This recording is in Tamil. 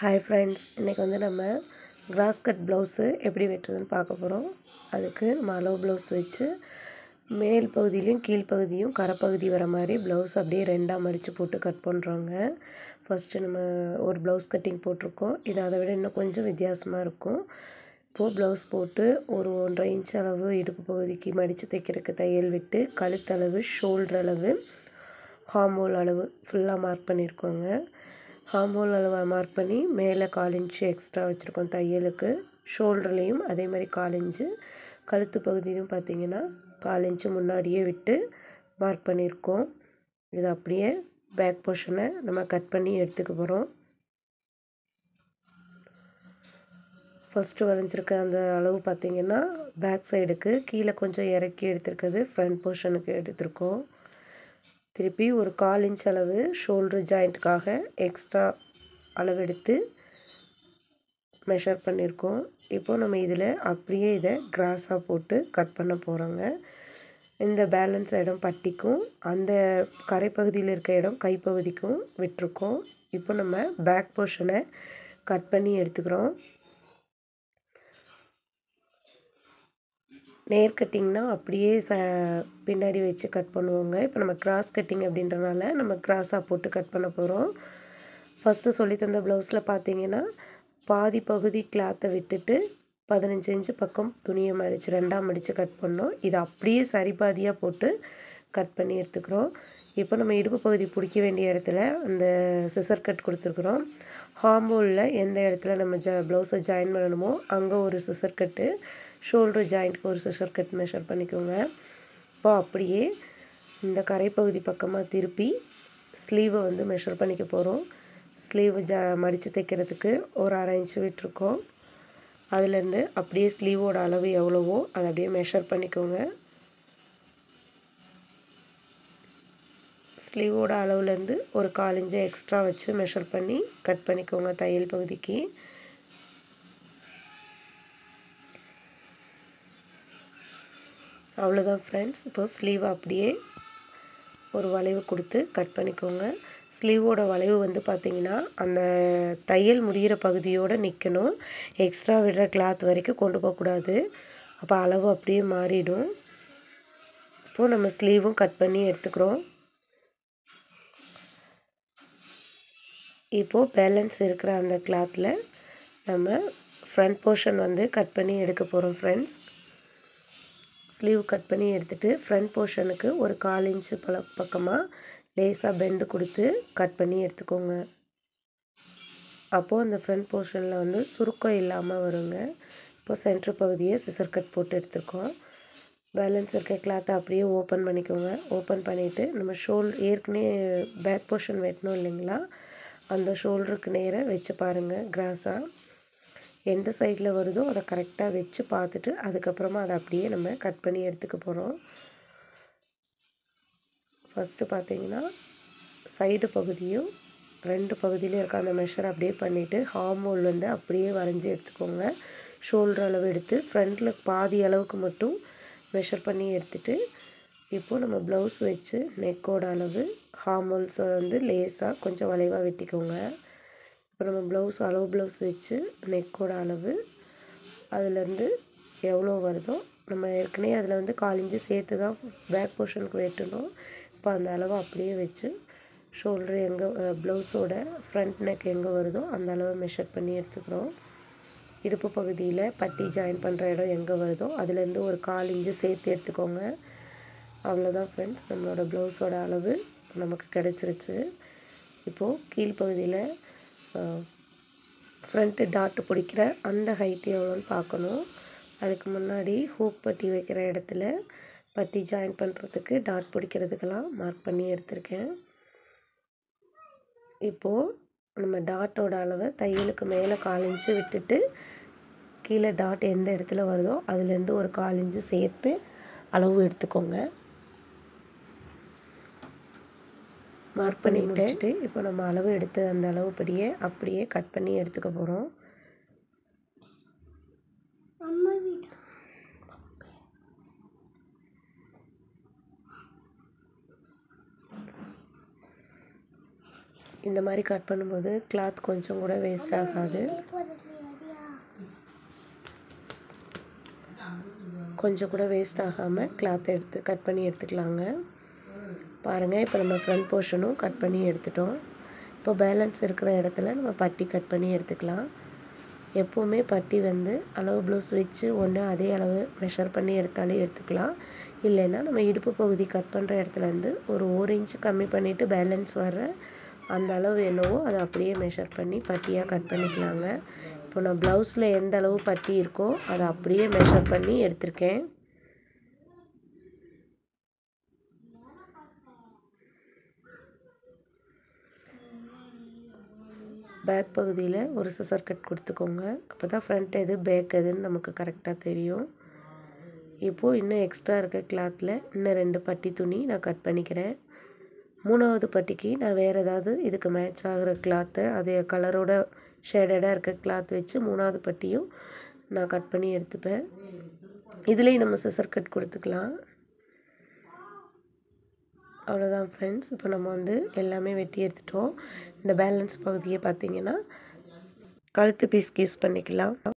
ஹாய் ஃப்ரெண்ட்ஸ் இன்றைக்கி வந்து நம்ம கிராஸ் கட் ப்ளவுஸு எப்படி வெட்டுறதுன்னு பார்க்க போகிறோம் அதுக்கு நம்ம அளவு ப்ளவுஸ் வச்சு மேல் பகுதியிலையும் கீழ்ப்பகுதியும் கரைப்பகுதி வர மாதிரி ப்ளவுஸ் அப்படியே ரெண்டாக மடித்து போட்டு கட் பண்ணுறோங்க ஃபஸ்ட்டு நம்ம ஒரு ப்ளவுஸ் கட்டிங் போட்டிருக்கோம் இது அதை விட இன்னும் கொஞ்சம் வித்தியாசமாக இருக்கும் இப்போது ப்ளவுஸ் போட்டு ஒரு ஒன்றரை இன்ச் அளவு இடுப்பு பகுதிக்கு மடித்து தைக்கிறதுக்கு தையல் விட்டு கழுத்தளவு ஷோல்டர் அளவு ஹார்மோல் அளவு ஃபுல்லாக மார்க் பண்ணியிருக்கோங்க ஹார்மோல் அளவை மார்க் பண்ணி மேலே கால் இன்ச்சு எக்ஸ்ட்ரா வச்சுருக்கோம் தையலுக்கு ஷோல்டர்லேயும் அதே மாதிரி கால் இன்ச்சு கழுத்து பகுதியிலும் பார்த்தீங்கன்னா கால் இன்ச்சு முன்னாடியே விட்டு மார்க் பண்ணியிருக்கோம் இது அப்படியே பேக் போர்ஷனை நம்ம கட் பண்ணி எடுத்துக்க போகிறோம் ஃபஸ்ட்டு வரைஞ்சிருக்க அந்த அளவு பார்த்திங்கன்னா பேக் சைடுக்கு கீழே கொஞ்சம் இறக்கி எடுத்திருக்கிறது ஃப்ரண்ட் போர்ஷனுக்கு எடுத்திருக்கோம் திருப்பி ஒரு கால் இன்ச் அளவு ஷோல்டர் ஜாயிண்ட்டுக்காக எக்ஸ்ட்ரா அளவெடுத்து மெஷர் பண்ணியிருக்கோம் இப்போ நம்ம இதில் அப்படியே இதை கிராஸாக போட்டு கட் பண்ண போகிறோங்க இந்த பேலன்ஸ் இடம் பட்டிக்கும் அந்த கரைப்பகுதியில் இருக்க இடம் கைப்பகுதிக்கும் விட்டுருக்கோம் இப்போ நம்ம பேக் போர்ஷனை கட் பண்ணி எடுத்துக்கிறோம் நேர் கட்டிங்னா அப்படியே ச பின்னாடி வச்சு கட் பண்ணுவோங்க இப்போ நம்ம கிராஸ் கட்டிங் அப்படின்றனால நம்ம கிராஸாக போட்டு கட் பண்ண போகிறோம் ஃபஸ்ட்டு சொல்லி தந்த ப்ளவுஸில் பார்த்தீங்கன்னா பாதி பகுதி கிளாத்தை விட்டுட்டு பதினஞ்சு இன்ச்சு பக்கம் துணியை மடித்து ரெண்டாக மடித்து கட் பண்ணோம் இது அப்படியே சரி பாதியாக போட்டு கட் பண்ணி எடுத்துக்கிறோம் இப்போ நம்ம இடுப்பு பகுதி பிடிக்க வேண்டிய இடத்துல அந்த சிசர் கட் கொடுத்துருக்குறோம் ஹார்மோலில் எந்த இடத்துல நம்ம ஜ ப்ளவுஸை ஜாயின் பண்ணணுமோ அங்கே ஒரு சிசர் கட்டு ஷோல்டர் ஜாயிண்ட்க்கு ஒரு சிசர் கட் மெஷர் பண்ணிக்கோங்க இப்போ அப்படியே இந்த கரைப்பகுதி பக்கமாக திருப்பி ஸ்லீவை வந்து மெஷர் பண்ணிக்க போகிறோம் ஸ்லீவ் ஜா மடித்து தைக்கிறதுக்கு ஒரு அரை இன்ச்சு விட்டுருக்கோம் அதுலேருந்து அப்படியே ஸ்லீவோட அளவு எவ்வளவோ அதை அப்படியே மெஷர் பண்ணிக்கோங்க ஸ்லீவோட அளவுலேருந்து ஒரு கால் இன்ச்சு எக்ஸ்ட்ரா வச்சு மெஷர் பண்ணி கட் பண்ணிக்கோங்க தையல் பகுதிக்கு அவ்வளோதான் ஃப்ரெண்ட்ஸ் இப்போது ஸ்லீவ் அப்படியே ஒரு வளைவு கொடுத்து கட் பண்ணிக்கோங்க ஸ்லீவோட வளைவு வந்து பார்த்திங்கன்னா அந்த தையல் முடிகிற பகுதியோடு நிற்கணும் எக்ஸ்ட்ரா விடுற கிளாத் வரைக்கும் கொண்டு போகக்கூடாது அப்போ அளவு அப்படியே மாறிடும் இப்போது நம்ம ஸ்லீவும் கட் பண்ணி எடுத்துக்கிறோம் இப்போது பேலன்ஸ் இருக்கிற அந்த கிளாத்தில் நம்ம ஃப்ரண்ட் போர்ஷன் வந்து கட் பண்ணி எடுக்க போகிறோம் ஃப்ரெண்ட்ஸ் ஸ்லீவ் கட் பண்ணி எடுத்துகிட்டு ஃப்ரண்ட் போர்ஷனுக்கு ஒரு கால் இன்ச்சு பல பக்கமாக லேஸாக பெண்டு கொடுத்து கட் பண்ணி எடுத்துக்கோங்க அப்போது அந்த ஃப்ரண்ட் போர்ஷனில் வந்து சுருக்கம் இல்லாமல் வருங்க இப்போ சென்ட்ரு பகுதியை சிசர் கட் போட்டு எடுத்துருக்கோம் பேலன்ஸ் இருக்க கிளாத்தை அப்படியே ஓப்பன் பண்ணிக்கோங்க ஓப்பன் பண்ணிவிட்டு நம்ம ஷோல் ஏற்கனவே பேக் போர்ஷன் வெட்டணும் இல்லைங்களா அந்த ஷோல்டருக்கு நேராக வச்சு பாருங்கள் கிராஸாக எந்த சைடில் வருதோ அதை கரெக்டாக வச்சு பார்த்துட்டு அதுக்கப்புறமா அதை அப்படியே நம்ம கட் பண்ணி எடுத்துக்க போகிறோம் ஃபஸ்ட்டு பார்த்தீங்கன்னா சைடு பகுதியும் ரெண்டு பகுதியிலையும் இருக்க அந்த மெஷர் அப்படியே பண்ணிவிட்டு ஹார்மோல் வந்து அப்படியே வரைஞ்சி எடுத்துக்கோங்க ஷோல்டர் அளவு எடுத்து ஃப்ரண்ட்டில் பாதி அளவுக்கு மட்டும் மெஷர் பண்ணி எடுத்துகிட்டு இப்போது நம்ம ப்ளவுஸ் வச்சு நெக்கோட அளவு ஹார்மோல்ஸை வந்து லேஸாக கொஞ்சம் வளைவாக வெட்டிக்கோங்க இப்போ நம்ம ப்ளவுஸ் அளவு ப்ளவுஸ் வச்சு நெக்கோட அளவு அதுலேருந்து எவ்வளோ வருதோ நம்ம ஏற்கனவே அதில் வந்து கால் இன்ச்சு சேர்த்து தான் பேக் போர்ஷனுக்கு வெட்டணும் இப்போ அந்த அளவை அப்படியே வச்சு ஷோல்டர் எங்கே ப்ளவுஸோட ஃப்ரண்ட் நெக் எங்கே வருதோ அந்த அளவை மெஷர் பண்ணி எடுத்துக்கிறோம் இடுப்பு பகுதியில் பட்டி ஜாயின் பண்ணுற இடம் எங்கே வருதோ அதுலேருந்து ஒரு கால் இன்ச்சு சேர்த்து எடுத்துக்கோங்க அவ்வளோதான் ஃப்ரெண்ட்ஸ் நம்மளோட ப்ளவுஸோட அளவு இப்போ நமக்கு கிடச்சிருச்சு இப்போது கீழ்ப்பகுதியில் ஃப்ரண்ட்டு டாட்டு பிடிக்கிற அந்த ஹைட்டு எவ்வளோன்னு பார்க்கணும் அதுக்கு முன்னாடி ஹூக் பட்டி வைக்கிற இடத்துல பட்டி ஜாயின் பண்ணுறதுக்கு டாட் பிடிக்கிறதுக்கெல்லாம் மார்க் பண்ணி எடுத்திருக்கேன் இப்போது நம்ம டாட்டோட அளவை தையலுக்கு மேலே கால் இன்ச்சு விட்டுட்டு கீழே டாட் எந்த இடத்துல வருதோ அதுலேருந்து ஒரு கால் இன்ச்சு சேர்த்து அளவு எடுத்துக்கோங்க மார்க் பண்ணி முடிச்சுட்டு இப்போ நம்ம அளவு எடுத்து அந்த அளவுப்படியே அப்படியே கட் பண்ணி எடுத்துக்க போகிறோம் இந்த மாதிரி கட் பண்ணும்போது கிளாத் கொஞ்சம் கூட வேஸ்ட் ஆகாது கொஞ்சம் கூட வேஸ்ட் ஆகாமல் கிளாத் எடுத்து கட் பண்ணி எடுத்துக்கலாங்க பாருங்கள் இப்போ நம்ம ஃப்ரண்ட் போர்ஷனும் கட் பண்ணி எடுத்துட்டோம் இப்போ பேலன்ஸ் இருக்கிற இடத்துல நம்ம பட்டி கட் பண்ணி எடுத்துக்கலாம் எப்போவுமே பட்டி வந்து அளவு ப்ளவுஸ் வச்சு ஒன்று அதே அளவு மெஷர் பண்ணி எடுத்தாலே எடுத்துக்கலாம் இல்லைன்னா நம்ம இடுப்பு பகுதி கட் பண்ணுற இடத்துலேருந்து ஒரு ஒரு இன்ச்சு கம்மி பண்ணிவிட்டு பேலன்ஸ் வர்ற அந்த அளவு என்னவோ அதை அப்படியே மெஷர் பண்ணி பட்டியாக கட் பண்ணிக்கலாங்க இப்போ நான் ப்ளவுஸில் எந்த அளவு பட்டி இருக்கோ அதை அப்படியே மெஷர் பண்ணி எடுத்திருக்கேன் பேக் பகுதியில் ஒரு சிசர் கட் கொடுத்துக்கோங்க அப்போ தான் ஃப்ரண்ட் எது பேக் எதுன்னு நமக்கு கரெக்டாக தெரியும் இப்போது இன்னும் எக்ஸ்ட்ரா இருக்க கிளாத்தில் இன்னும் ரெண்டு பட்டி துணி நான் கட் பண்ணிக்கிறேன் மூணாவது பட்டிக்கு நான் வேறு ஏதாவது இதுக்கு மேட்ச் ஆகிற கிளாத்தை அதே கலரோட ஷேடடாக இருக்க கிளாத் வச்சு மூணாவது பட்டியும் நான் கட் பண்ணி எடுத்துப்பேன் இதுலேயும் நம்ம சிசர் கட் கொடுத்துக்கலாம் அவ்வளோதான் ஃப்ரெண்ட்ஸ் இப்போ நம்ம வந்து எல்லாமே வெட்டி எடுத்துட்டோம் இந்த பேலன்ஸ் பகுதியை பார்த்திங்கன்னா கழுத்து பீஸ்க்கு யூஸ் பண்ணிக்கலாம்